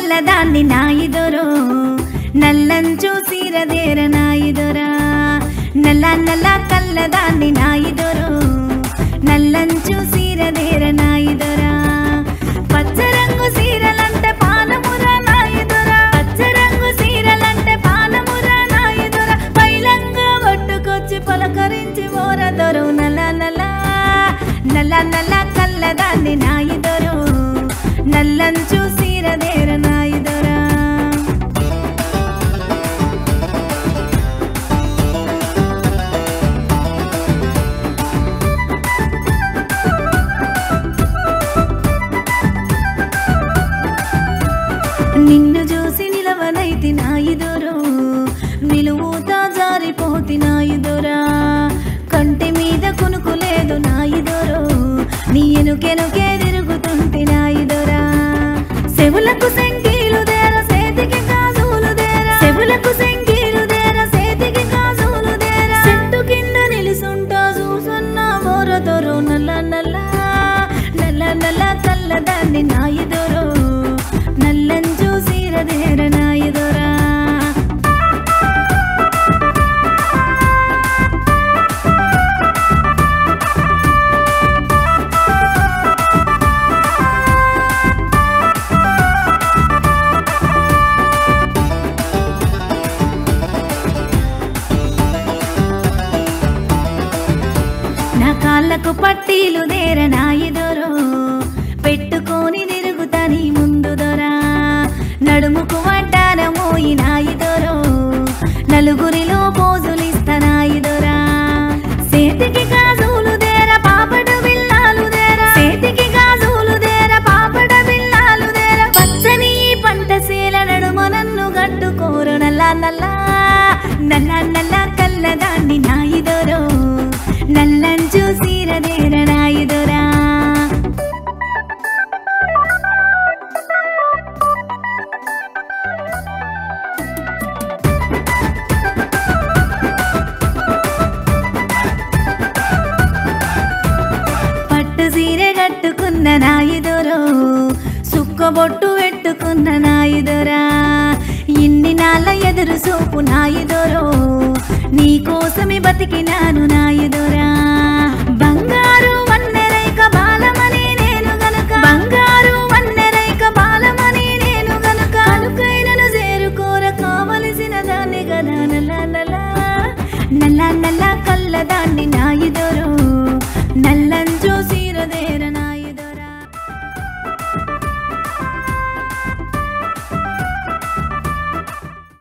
కల్లదాన్ని నాయిదొరో నల్లంచు సీరదేర నాయిదొరా నల్ల నల్ల కల్లదాన్ని నాయిదొరో నల్లంచు సీరదేర నాయిదొరా పచ్చరంగు సీరలంటే పానమురా నాయిదొరా పచ్చరంగు సీరలంటే పానమురా నాయిదొరా పైలంగా పట్టుకొచ్చి పలకరించి ఓరదొరు నల్ల నల్ల నల్ల నల్ల కల్లదాన్ని నాయిదొరు నల్లంచు సీరదేర నాయిదొరా నిన్ను చూసి నిలవనైతి నాయుదురు నిలువుతా జారిపోతి నాయుదురా కంటి మీద కునుకు లేదు నాయుదురు నీ ఎనుకెనుకే తిరుగుతుంటి నాయుదురా సెవులకు సెంకీలు దేర సేతికి గాజులు దేర సెవులకు సెంకీలు దేర సేతికి గాజులు దేర చెట్టు కింద నిలుసుంటా చూసున్న బోరదొరు నల్ల నల్ల నల్ల నల్ల కల్లదాన్ని నాయుదురు నల్లంచు సీరదేర నాయుదురా నా కాళ్ళకు పట్టీలు దేర నాయిదొరో పెట్టుకొని తిరుగుతని ముందు దొరా నడుముకు వడ్డాన మోయి నాయిదొరో నలుగురిలో పోజులిస్తనాయిదొరా సేతికి గాజులు దేర పాపడ బిల్లాలు దేర సేతికి గాజులు దేర పాపడ బిల్లాలు దేర పచ్చని ఈ పంట శీల నడుమ నన్ను గట్టుకోరు నల్ల నల్ల నల్ల నల్ల కల్లదాన్ని నాయిదొరో నల్లంచు సీరదేర నాయుదురా పట్టు సీరె కట్టుకున్న నాయుదురో సుక్కబొట్టు పెట్టుకున్న నాయుదురా ఇన్ని నాళ్ళ ఎదురు సోపు నాయుదురో నీ కోసమే బతికినాను నాయుదురా బంగారు వన్నెరైక బాలమని నేను గనుక బంగారు వన్నెరైక బాలమని నేను గనుక అనుకైనను చేరుకోర కావలసిన దాన్ని గదా నల్ల నల్ల నల్ల నల్ల